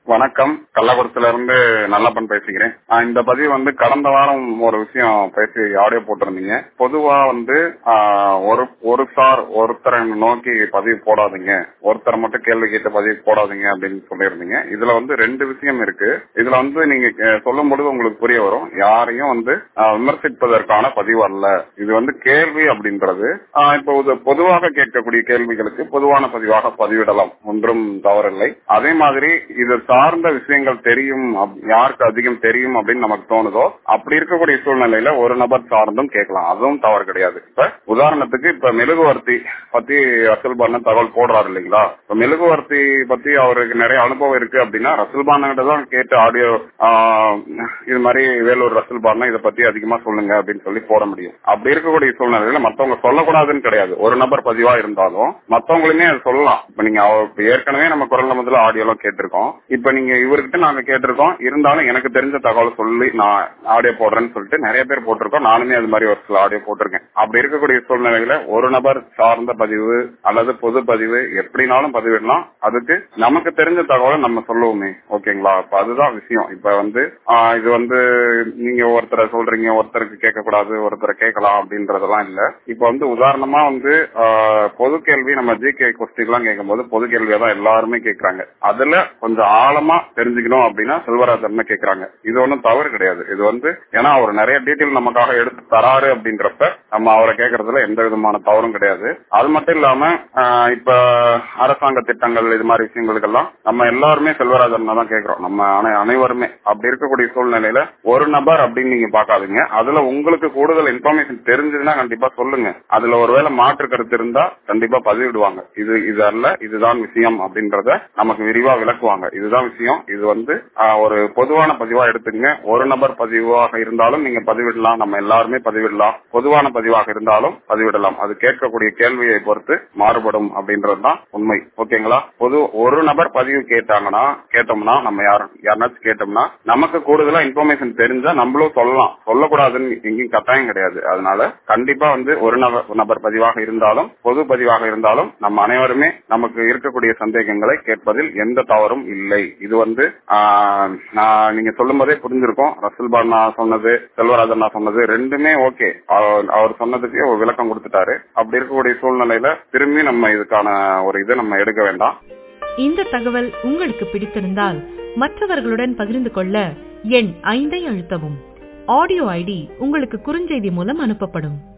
வணக்கம் கள்ளக்குறிச்சில இருந்து நல்லப்பன் பேசுகிறேன் ஆஹ் இந்த பதிவு வந்து கடந்த வாரம் ஒரு விஷயம் பேசி ஆடியோ போட்டிருந்தீங்க பொதுவா வந்து ஆஹ் ஒரு ஒரு சார் ஒருத்தரை நோக்கி பதிவு போடாதீங்க ஒருத்தரை மட்டும் கேள்வி கேட்டு பதிவு போடாதீங்க அப்படின்னு சொல்லியிருந்தீங்க இதுல வந்து ரெண்டு விஷயம் இருக்கு இதுல வந்து நீங்க அஹ், சொல்லும் பொழுது உங்களுக்கு புரிய வரும் யாரையும் வந்து ஆஹ், விமர்சிப்பதற்கான பதிவு அல்ல இது வந்து கேள்வி அப்படின்றது ஆஹ், இப்போ இது பொதுவாக கேட்கக்கூடிய கேள்விகளுக்கு பொதுவான பதிவாக பதிவிடலாம் ஒன்றும் தவறில்லை அதே மாதிரி இது சார்ந்த விஷயங்கள் தெரியும் அப்- யாருக்கு அதிகம் தெரியும் அப்படின்னு நமக்கு தோணுதோ அப்படி இருக்கக்கூடிய சூழ்நிலையில ஒரு நபர் சார்ந்தும் கேட்கலாம் அதுவும் தவறு கிடையாது இப்ப உதாரணத்துக்கு இப்ப மெழுகுவர்த்தி பத்தி ரசூல் பான தகவல் போடுறாரு இல்லைங்களா இப்ப மெழுகுவர்த்தி பத்தி அவருக்கு நிறைய அனுபவம் இருக்கு அப்படின்னா ரசூல் பானகிட்ட தான் கேட்டு ஆடியோ இது மாதிரி வேலூர் ரசூல் பானா இதை பத்தி அதிகமா சொல்லுங்க அப்படின்னு சொல்லி போட முடியும் அப்படி இருக்கக்கூடிய சூழ்நிலையில மத்தவங்க சொல்லக்கூடாதுன்னு கிடையாது ஒரு நபர் பதிவா இருந்தாலும் மத்தவங்களுமே அதை சொல்லலாம் இப்ப நீங்க அவ- இப்ப ஏற்கனவே நம்ம குரல் முதல்ல ஆடியோ எல்லாம் கேட்டிருக்கோம் இப்ப நீங்க இவர்கிட்ட நாங்க கேட்டிருக்கோம் இருந்தாலும் எனக்கு தெரிஞ்ச தகவல் சொல்லி நான் ஆடியோ போடுறேன்னு சொல்லிட்டு நிறைய பேர் போட்டிருக்கோம் நானுமே அது மாதிரி ஒரு சில ஆடியோ போட்டிருக்கேன் அப்படி இருக்கக்கூடிய சூழ்நிலையில ஒரு நபர் சார்ந்த பதிவு அல்லது பொது பதிவு எப்படினாலும் பதிவிடலாம் அதுக்கு நமக்கு தெரிஞ்ச தகவலை நம்ம சொல்லுவோமே ஓகேங்களா இப்ப அதுதான் விஷயம் இப்ப வந்து ஆஹ் இது வந்து நீங்க ஒருத்தரை சொல்றீங்க ஒருத்தருக்கு கேட்க கூடாது ஒருத்தரை கேட்கலாம் அப்படின்றதெல்லாம் இல்ல இப்ப வந்து உதாரணமா வந்து ஆஹ், பொது கேள்வி நம்ம ஜிகே கொஸ்டின்லாம் கேட்கும்போது பொது கேள்வியா தான் எல்லாருமே கேட்கறாங்க அதுல கொஞ்சம் ஆழமா தெரிஞ்சுக்கணும் அப்படின்னா செல்வராஜன் கேட்கறாங்க இது ஒண்ணும் தவறு கிடையாது இது வந்து ஏன்னா அவர் நிறைய டீட்டெயில் நமக்காக எடுத்து தராரு அப்படின்றப்ப நம்ம அவரை கேட்கறதுல எந்த விதமான தவறும் கிடையாது அது மட்டும் இல்லாம ஆஹ், இப்ப அரசாங்க திட்டங்கள் இது மாதிரி விஷயங்களுக்கெல்லாம் நம்ம எல்லாருமே செல்வராஜன் தான் கேட்கிறோம் நம்ம அனை- அனைவருமே அப்படி இருக்கக்கூடிய சூழ்நிலையில ஒரு நபர் அப்படின்னு நீங்க பாக்காதீங்க அதுல உங்களுக்கு கூடுதல் இன்ஃபர்மேஷன் தெரிஞ்சதுன்னா கண்டிப்பா சொல்லுங்க அதுல ஒருவேளை மாற்று கருத்து இருந்தா கண்டிப்பா பதிவிடுவாங்க இது இது அல்ல இதுதான் விஷயம் அப்படின்றத நமக்கு விரிவா விளக்குவாங்க இதுதான் விஷயம் இது வந்து ஆஹ், ஒரு பொதுவான பதிவா எடுத்துங்க ஒரு நபர் பதிவாக இருந்தாலும் நீங்க பதிவிடலாம் நம்ம எல்லாருமே பதிவிடலாம் பொதுவான பதிவாக இருந்தாலும் பதிவிடலாம் அது கேட்கக்கூடிய கேள்வியை பொறுத்து மாறுபடும் அப்படின்றதுதான் உண்மை ஓகேங்களா பொது ஒரு நபர் பதிவு கேட்டாங்கன்னா கேட்டோம்னா நம்ம யார் யாருனாச்சும் கேட்டோம்னா நமக்கு கூடுதலா இன்ஃபர்மேஷன் தெரிஞ்சா நம்மளும் சொல்லலாம் சொல்லக்கூடாதுன்னு எங்கேயும் கட்டாயம் கிடையாது அதனால கண்டிப்பா வந்து ஒரு நபர் ஒரு நபர் பதிவாக இருந்தாலும் பொது பதிவாக இருந்தாலும் நம்ம அனைவருமே நமக்கு இருக்கக்கூடிய சந்தேகங்களை கேட்பதில் எந்த தவறும் இல்லை இது வந்து ஆஹ், நான் நீங்க சொல்லும் போதே புரிஞ்சிருக்கும் ரசூல் பானா சொன்னது செல்வராஜன் சொன்னது ரெண்டுமே ஓகே அவர் சொன்னதுக்கு ஒரு விளக்கம் கொடுத்துட்டாரு அப்படி இருக்கக்கூடிய சூழ்நிலையில திரும்பி நம்ம இதுக்கான ஒரு இதை நம்ம எடுக்க வேண்டாம் இந்த தகவல் உங்களுக்கு பிடித்திருந்தால் மற்றவர்களுடன் பகிர்ந்து கொள்ள எண் ஐந்தை அழுத்தவும் ஆடியோ ஐடி உங்களுக்கு குறுஞ்செய்தி மூலம் அனுப்பப்படும்